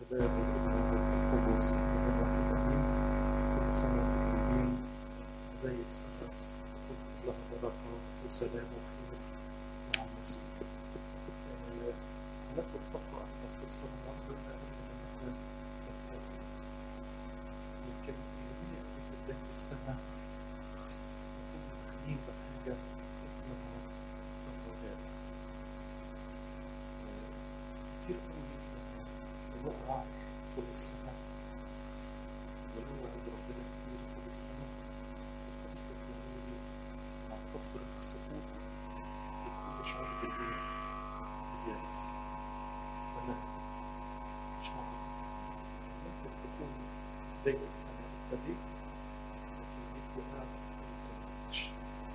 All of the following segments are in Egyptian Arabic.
الآب والابن والقدس من واحد آمين كل سنة وأنتم طيبين بداية سنة تكون كلها بركة وسلام وخير مع المسيح آه، هناخد خطوة أكتر في السنة النهاردة قبل ما نبدأ نتكلم يمكن يهمني أوي في بداية السنة نكون مدخلين بحاجة اسمها الرجاء آه، كتير قوي لما بنقع طول السنة ونوعد ربنا كتير طول السنة وتصرف العمري مع كثرة السقوط بتكون شعور بالإيه؟ باليأس ولا شعور ممكن تكون بداية السنة ابتديت لكن جيت وقعت وما كملتش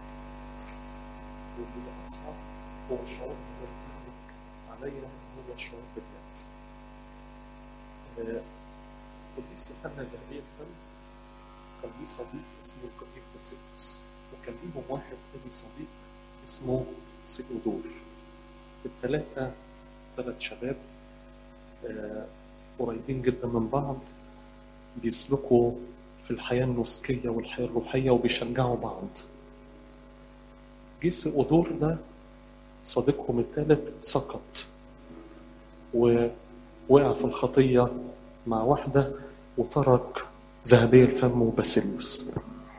واللي أصعب هو الشعور اللي يملك عليا هو الشعور باليأس آه، القديس يوحنا ذهبي الفم كان ليه صديق اسمه القديس باسيليوس وكان ليهم واحد تاني صديق اسمه سيودور الثلاثة ثلاث شباب آه، قريبين جدا من بعض بيسلكوا في الحياة النسكية والحياة الروحية وبيشجعوا بعض جه سيودور ده صديقهم الثالث سقط ووقع في الخطية مع واحدة وترك ذهبي الفم وباسيليوس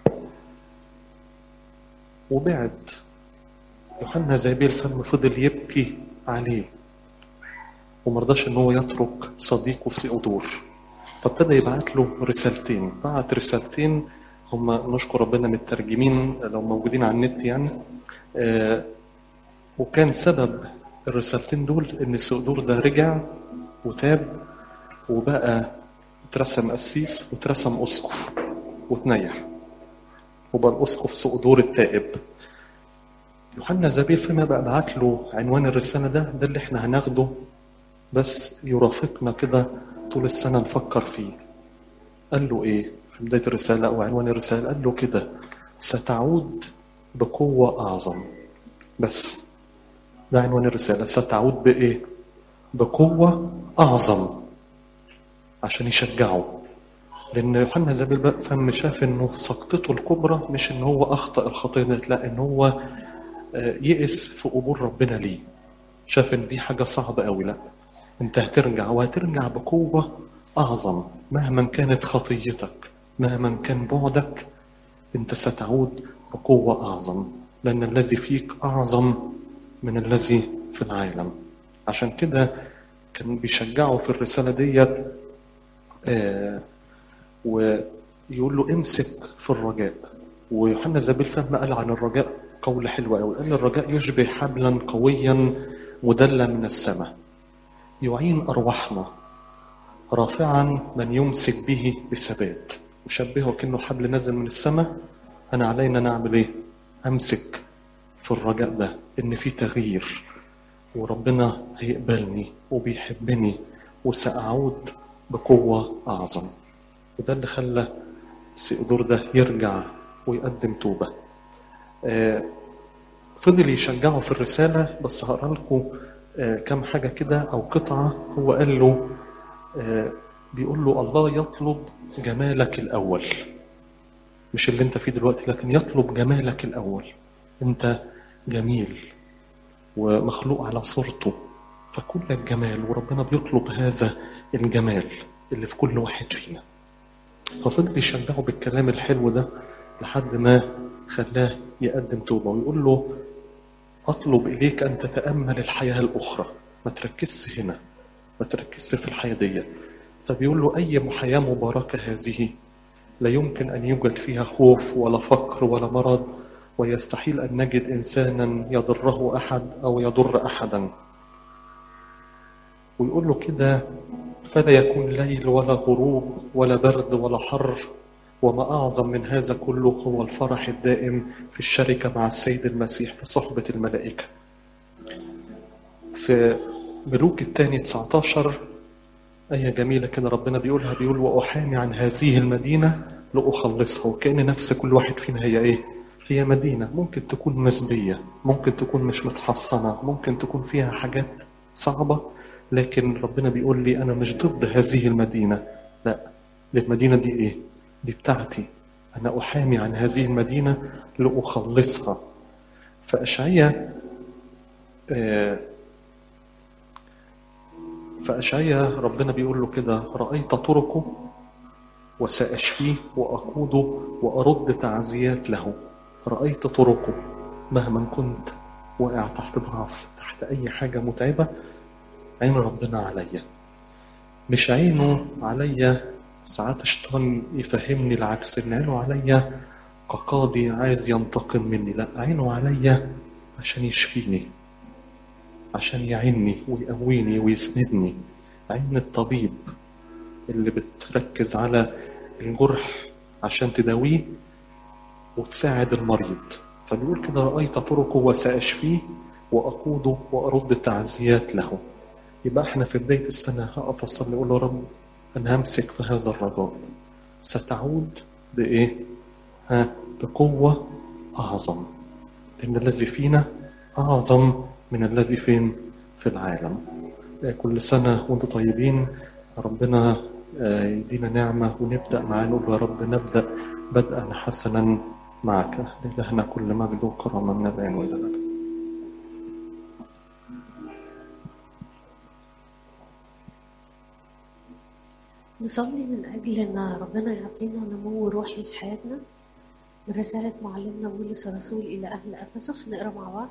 وبعد يوحنا ذهبي الفم فضل يبكي عليه ومرضاش ان هو يترك صديقه سيودور فابتدى يبعت له رسالتين بعت رسالتين هم نشكر ربنا مترجمين لو موجودين على النت يعني آه وكان سبب الرسالتين دول ان سيودور ده رجع وتاب وبقى اترسم قسيس واترسم اسقف وتنيح وبقى الاسقف سقدور التائب يوحنا زبيل فيما بقى بعت له عنوان الرسالة ده ده اللي احنا هناخده بس يرافقنا كده طول السنة نفكر فيه قال له ايه في بداية الرسالة او عنوان الرسالة قال له كده ستعود بقوة اعظم بس ده عنوان الرسالة ستعود بايه بقوة اعظم عشان يشجعه لان يوحنا زابيل فم شاف انه سقطته الكبرى مش ان هو اخطا الخطيه ديت لا ان هو آه، يئس في قبول ربنا ليه شاف ان دي حاجه صعبه قوي لا انت هترجع وهترجع بقوه اعظم مهما كانت خطيتك مهما كان بعدك انت ستعود بقوه اعظم لان الذي فيك اعظم من الذي في العالم عشان كده كان بيشجعه في الرساله ديت آه، ويقول له امسك في الرجاء ويوحنا زابيل فهم قال عن الرجاء قول حلو قوي قال الرجاء يشبه حبلا قويا مدلى من السماء يعين ارواحنا رافعا من يمسك به بثبات وشبهه كأنه حبل نازل من السماء انا علينا نعمل ايه امسك في الرجاء ده ان في تغيير وربنا هيقبلني وبيحبني وسأعود بقوة أعظم وده اللي خلى سيقدور ده يرجع ويقدم توبة آه، فضل يشجعه في الرسالة بس هقرا لكم آه، كم حاجة كده أو قطعة هو قال له آه، بيقول له الله يطلب جمالك الأول مش اللي انت فيه دلوقتي لكن يطلب جمالك الأول انت جميل ومخلوق على صورته فكلك جمال وربنا بيطلب هذا الجمال اللي في كل واحد فينا ففضل يشجعه بالكلام الحلو ده لحد ما خلاه يقدم توبة ويقول له أطلب إليك أن تتأمل الحياة الأخرى ما تركزش هنا ما تركزش في الحياة دي فبيقول له أي حياة مباركة هذه لا يمكن أن يوجد فيها خوف ولا فقر ولا مرض ويستحيل أن نجد إنسانا يضره أحد أو يضر أحدا ويقول له كده فلا يكون ليل ولا غروب ولا برد ولا حر وما أعظم من هذا كله هو الفرح الدائم في الشركة مع السيد المسيح في صحبة الملائكة في ملوك الثاني 19 آية جميلة كده ربنا بيقولها بيقول وأحامي عن هذه المدينة لأخلصها وكأن نفس كل واحد فينا هي إيه هي مدينة ممكن تكون نسبية ممكن تكون مش متحصنة ممكن تكون فيها حاجات صعبة لكن ربنا بيقول لي أنا مش ضد هذه المدينة لا دي المدينة دي إيه دي بتاعتي أنا أحامي عن هذه المدينة لأخلصها فأشعية آه فأشعية ربنا بيقول له كده رأيت طرقه وسأشفيه وأقوده وأرد تعزيات له رأيت طرقه مهما كنت واقع تحت ضعف تحت أي حاجة متعبة عين ربنا عليا مش عينه عليا ساعات الشيطان يفهمني العكس ان عينه عليا كقاضي عايز ينتقم مني لا عينه عليا عشان يشفيني عشان يعيني ويقويني ويسندني عين الطبيب اللي بتركز على الجرح عشان تداويه وتساعد المريض فبيقول كده رأيت طرقه وسأشفيه وأقوده وأرد تعزيات له يبقى احنا في بداية السنة هقف أصلي أقول له رب أنا همسك في هذا الرجاء ستعود بإيه؟ ها بقوة أعظم لأن الذي فينا أعظم من الذي فين في العالم كل سنة وانتم طيبين ربنا يدينا نعمة ونبدأ معاه نقول يا رب نبدأ بدءا حسنا معك لإلهنا كل مجد وكرم من الآن وإلى الأبد نصلي من أجل إن ربنا يعطينا نمو روحي في حياتنا من رسالة معلمنا بولس الرسول إلى أهل أفسس نقرأ مع بعض